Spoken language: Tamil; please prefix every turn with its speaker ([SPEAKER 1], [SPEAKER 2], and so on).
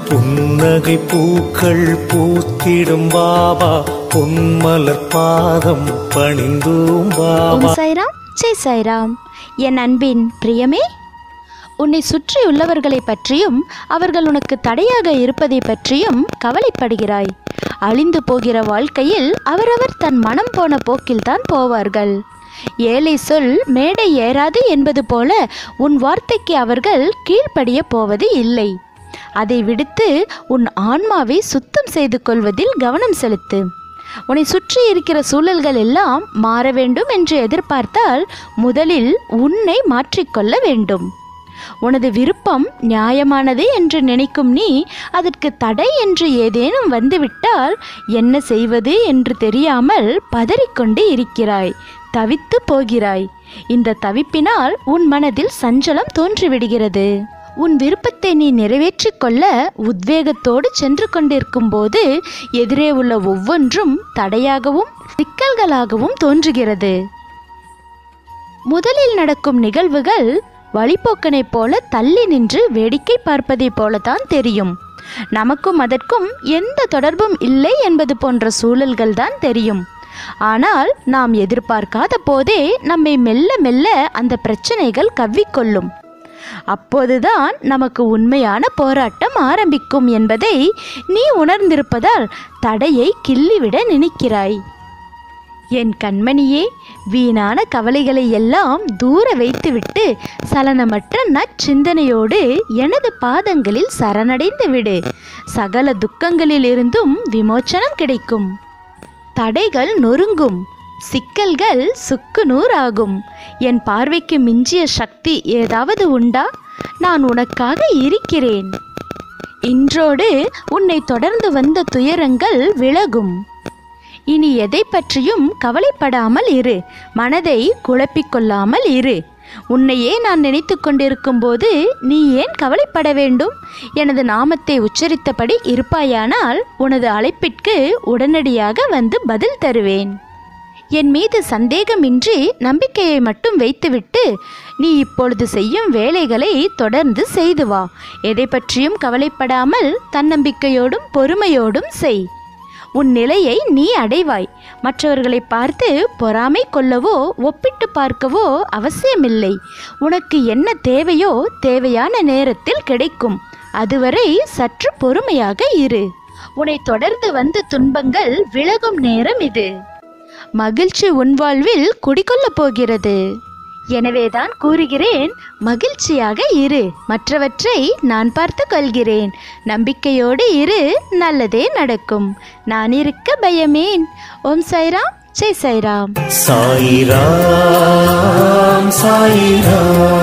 [SPEAKER 1] புன்னகை பூக்கள் பூத்திடும் பாபா பொன்மலர் பாதம் பணிந்தோம் பாபா
[SPEAKER 2] ஓம் சாய்ராம் ஜெய் சாய்ராம் என் அன்பின் பிரியமே உன்னை சுற்றியுள்ளவர்களை பற்றியும் அவர்கள் உனக்கு தடையாக இருப்பதை பற்றியும் கவலைப்படுகிறாய் அழிந்து போகிற வாழ்க்கையில் அவரவர் தன் மனம் போன போக்கில்தான் போவார்கள் ஏழை சொல் மேடை ஏறாது என்பது போல உன் வார்த்தைக்கு அவர்கள் கீழ்ப்படிய போவது இல்லை அதை விடுத்து உன் ஆன்மாவை சுத்தம் செய்து கொள்வதில் கவனம் செலுத்து உன்னை சுற்றி இருக்கிற சூழல்கள் எல்லாம் மாற வேண்டும் என்று எதிர்பார்த்தால் முதலில் உன்னை மாற்றிக்கொள்ள வேண்டும் உனது விருப்பம் நியாயமானது என்று நினைக்கும் நீ அதற்கு தடை என்று ஏதேனும் வந்துவிட்டால் என்ன செய்வது என்று தெரியாமல் பதறிக்கொண்டு இருக்கிறாய் தவித்து போகிறாய் இந்த தவிப்பினால் உன் மனதில் சஞ்சலம் தோன்றிவிடுகிறது உன் விருப்பத்தை நீ நிறைவேற்றிக் கொள்ள உத்வேகத்தோடு சென்று கொண்டிருக்கும் போது எதிரே உள்ள ஒவ்வொன்றும் தடையாகவும் சிக்கல்களாகவும் தோன்றுகிறது முதலில் நடக்கும் நிகழ்வுகள் வழிப்போக்கனைப் போல தள்ளி நின்று வேடிக்கை பார்ப்பதைப் போலத்தான் தெரியும் நமக்கும் அதற்கும் எந்த தொடர்பும் இல்லை என்பது போன்ற சூழல்கள் தான் தெரியும் ஆனால் நாம் எதிர்பார்க்காத போதே நம்மை மெல்ல மெல்ல அந்த பிரச்சனைகள் கவ்விக்கொள்ளும் அப்போதுதான் நமக்கு உண்மையான போராட்டம் ஆரம்பிக்கும் என்பதை நீ உணர்ந்திருப்பதால் தடையை கிள்ளிவிட நினைக்கிறாய் என் கண்மணியே வீணான கவலைகளை எல்லாம் தூர வைத்துவிட்டு சலனமற்ற நற்சிந்தனையோடு எனது பாதங்களில் சரணடைந்து விடு சகல துக்கங்களிலிருந்தும் விமோச்சனம் கிடைக்கும் தடைகள் நொறுங்கும் சிக்கல்கள் சுக்குநூறாகும் என் பார்வைக்கு மிஞ்சிய சக்தி ஏதாவது உண்டா நான் உனக்காக இருக்கிறேன் இன்றோடு உன்னை தொடர்ந்து வந்த துயரங்கள் விலகும் இனி எதை பற்றியும் கவலைப்படாமல் இரு மனதை குழப்பிக்கொள்ளாமல் இரு உன்னையே நான் நினைத்து கொண்டிருக்கும் போது நீ ஏன் கவலைப்பட வேண்டும் எனது நாமத்தை உச்சரித்தபடி இருப்பாயானால் உனது அழைப்பிற்கு உடனடியாக வந்து பதில் தருவேன் என் மீது சந்தேகமின்றி நம்பிக்கையை மட்டும் வைத்துவிட்டு நீ இப்பொழுது செய்யும் வேலைகளை தொடர்ந்து செய்து வா எதை பற்றியும் கவலைப்படாமல் தன்னம்பிக்கையோடும் பொறுமையோடும் செய் உன் நிலையை நீ அடைவாய் மற்றவர்களை பார்த்து பொறாமை கொள்ளவோ ஒப்பிட்டு பார்க்கவோ அவசியமில்லை உனக்கு என்ன தேவையோ தேவையான நேரத்தில் கிடைக்கும் அதுவரை சற்று பொறுமையாக இரு உன்னை தொடர்ந்து வந்த துன்பங்கள் விலகும் நேரம் இது மகிழ்ச்சி உன் வாழ்வில் குடிகொள்ளப் போகிறது எனவேதான் கூறுகிறேன் மகிழ்ச்சியாக இரு மற்றவற்றை நான் பார்த்து கொள்கிறேன் நம்பிக்கையோடு இரு நல்லதே நடக்கும் நான் இருக்க பயமேன் ஓம் சாய்ராம் ஜெய் சாய்ராம்
[SPEAKER 1] சாயிராம் சாயிராம்